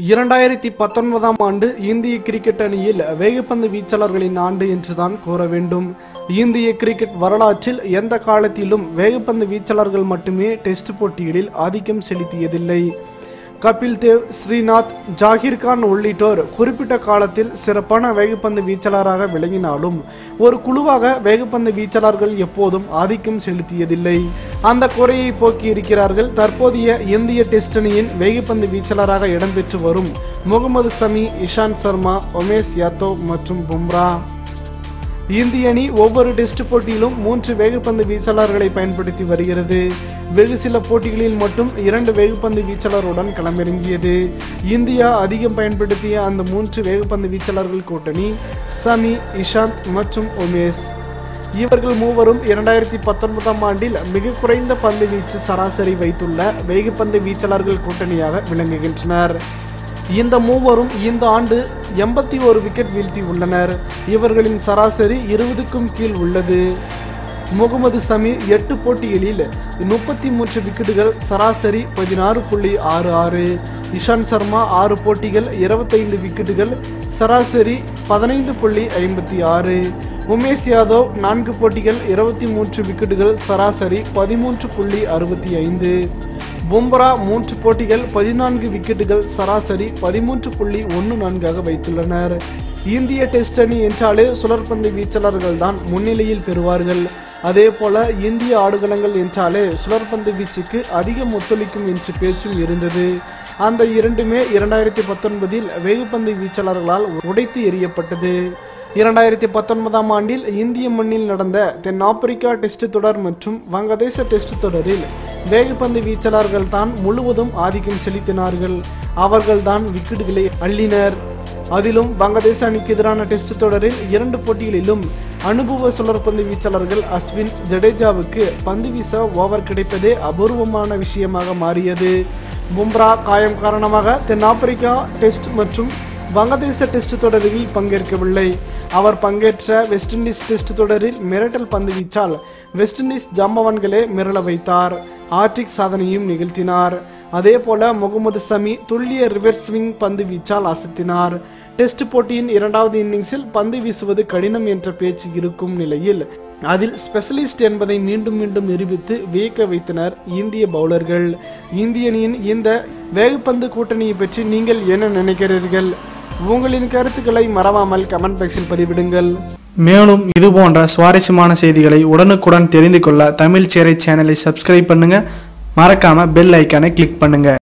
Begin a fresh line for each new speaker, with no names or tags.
இரண்டாயிரத்தி பத்தொன்பதாம் ஆண்டு இந்திய கிரிக்கெட் அணியில் வேகப்பந்து வீச்சாளர்களின் ஆண்டு என்றுதான் கூற வேண்டும் இந்திய கிரிக்கெட் வரலாற்றில் எந்த காலத்திலும் வேகப்பந்து வீச்சாளர்கள் மட்டுமே டெஸ்ட் போட்டிகளில் ஆதிக்கம் செலுத்தியதில்லை கபில் தேவ் ஸ்ரீநாத் ஜாகிர் கான் உள்ளிட்டோர் குறிப்பிட்ட காலத்தில் சிறப்பான வேகப்பந்து வீச்சாளராக விளங்கினாலும் ஒரு குழுவாக வேகப்பந்து வீச்சாளர்கள் எப்போதும் ஆதிக்கம் செலுத்தியதில்லை அந்த குறையை போக்கி இருக்கிறார்கள் தற்போதைய இந்திய டெஸ்ட் அணியின் வேகப்பந்து வீச்சாளராக இடம்பெற்று வரும் முகமது சமி இஷாந்த் சர்மா உமேஷ் யாதவ் மற்றும் பும்ரா இந்திய அணி ஒவ்வொரு டெஸ்ட் போட்டியிலும் மூன்று வேகப்பந்து வீச்சாளர்களை பயன்படுத்தி வருகிறது வெகு சில போட்டிகளில் மட்டும் இரண்டு வேகப்பந்து வீச்சாளருடன் களமிறங்கியது இந்தியா அதிகம் பயன்படுத்திய அந்த மூன்று வேகப்பந்து வீச்சாளர்கள் கூட்டணி சமி இஷாந்த் மற்றும் உமேஷ் இவர்கள் மூவரும் இரண்டாயிரத்தி பத்தொன்பதாம் ஆண்டில் மிக குறைந்த பந்து வீச்சு சராசரி வைத்துள்ள வேகப்பந்து வீச்சாளர்கள் கூட்டணியாக விளங்குகின்றனர் இந்த மூவரும் இந்த ஆண்டு எண்பத்தி ஒரு விக்கெட் வீழ்த்தி உள்ளனர் இவர்களின் சராசரி இருபதுக்கும் கீழ் உள்ளது முகமது சமி எட்டு போட்டிகளில் முப்பத்தி மூன்று விக்கெட்டுகள் சராசரி பதினாறு புள்ளி ஆறு ஆறு இஷாந்த் சர்மா ஆறு போட்டிகள் இருபத்தைந்து விக்கெட்டுகள் சராசரி பதினைந்து புள்ளி ஐம்பத்தி ஆறு உமேஷ் யாதவ் நான்கு போட்டிகள் இருபத்தி மூன்று விக்கெட்டுகள் சராசரி பதிமூன்று புள்ளி அறுபத்தி ஐந்து பும்ரா மூன்று போட்டிகள் பதினான்கு விக்கெட்டுகள் சராசரி பதிமூன்று புள்ளி ஒன்று நான்காக வைத்துள்ளனர் இந்திய டெஸ்ட் அணி என்றாலே சுழற்பந்து வீச்சாளர்கள் தான் முன்னிலையில் பெறுவார்கள் அதே போல இந்திய ஆடுகளங்கள் என்றாலே சுழற்பந்து வீச்சுக்கு அதிகம் ஒத்துழைக்கும் என்று பேச்சும் இருந்தது அந்த இரண்டுமே இரண்டாயிரத்தி பத்தொன்பதில் வேகப்பந்து வீச்சாளர்களால் உடைத்து எறியப்பட்டது இரண்டாயிரத்தி பத்தொன்பதாம் ஆண்டில் இந்திய மண்ணில் நடந்த தென்னாப்பிரிக்கா டெஸ்ட் தொடர் மற்றும் வங்கதேச டெஸ்ட் தொடரில் வேகப்பந்து வீச்சாளர்கள் தான் முழுவதும் ஆதிக்கம் செலுத்தினார்கள் அவர்கள் தான் விக்கெட்டுகளை அள்ளினர் அதிலும் வங்கதேச அணிக்கு எதிரான டெஸ்ட் தொடரில் இரண்டு போட்டிகளிலும் அனுபவ சுழற்பந்து வீச்சாளர்கள் அஸ்வின் ஜடேஜாவுக்கு பந்து வீச ஓவர் கிடைப்பதே அபூர்வமான விஷயமாக மாறியது பும்ரா காயம் காரணமாக தென்னாப்பிரிக்கா டெஸ்ட் மற்றும் வங்கதேச டெஸ்ட் தொடரில் பங்கேற்கவில்லை அவர் பங்கேற்ற வெஸ்ட் இண்டீஸ் டெஸ்ட் தொடரில் மிரட்டல் பந்து வீச்சால் வெஸ்ட் இண்டீஸ் ஜாம்பவான்களே மிரள வைத்தார் ஆர்டிக் சாதனையும் நிகழ்த்தினார் அதே போல முகமது சமி துல்லிய ரிவர்ஸ் ஸ்விங் பந்து வீச்சால் அசத்தினார் டெஸ்ட் போட்டியின் இரண்டாவது இன்னிங்ஸில் பந்து வீசுவது கடினம் என்ற பேச்சு இருக்கும் நிலையில் அதில் ஸ்பெஷலிஸ்ட் என்பதை மீண்டும் மீண்டும் நிரூபித்து வியக்க வைத்தனர் இந்திய பவுலர்கள் இந்திய அணியின் இந்த வேகப்பந்து கூட்டணியை பற்றி நீங்கள் என்ன நினைக்கிறீர்கள் உங்களின் கருத்துக்களை மறவாமல் கமெண்ட் பாக்ஸில் பதிவிடுங்கள் மேலும் இது போன்ற சுவாரஸ்யமான செய்திகளை உடனுக்குடன் தெரிந்து கொள்ள தமிழ் சேரை சேனலை சப்ஸ்கிரைப் பண்ணுங்க மறக்காம பெல் ஐக்கானை கிளிக் பண்ணுங்க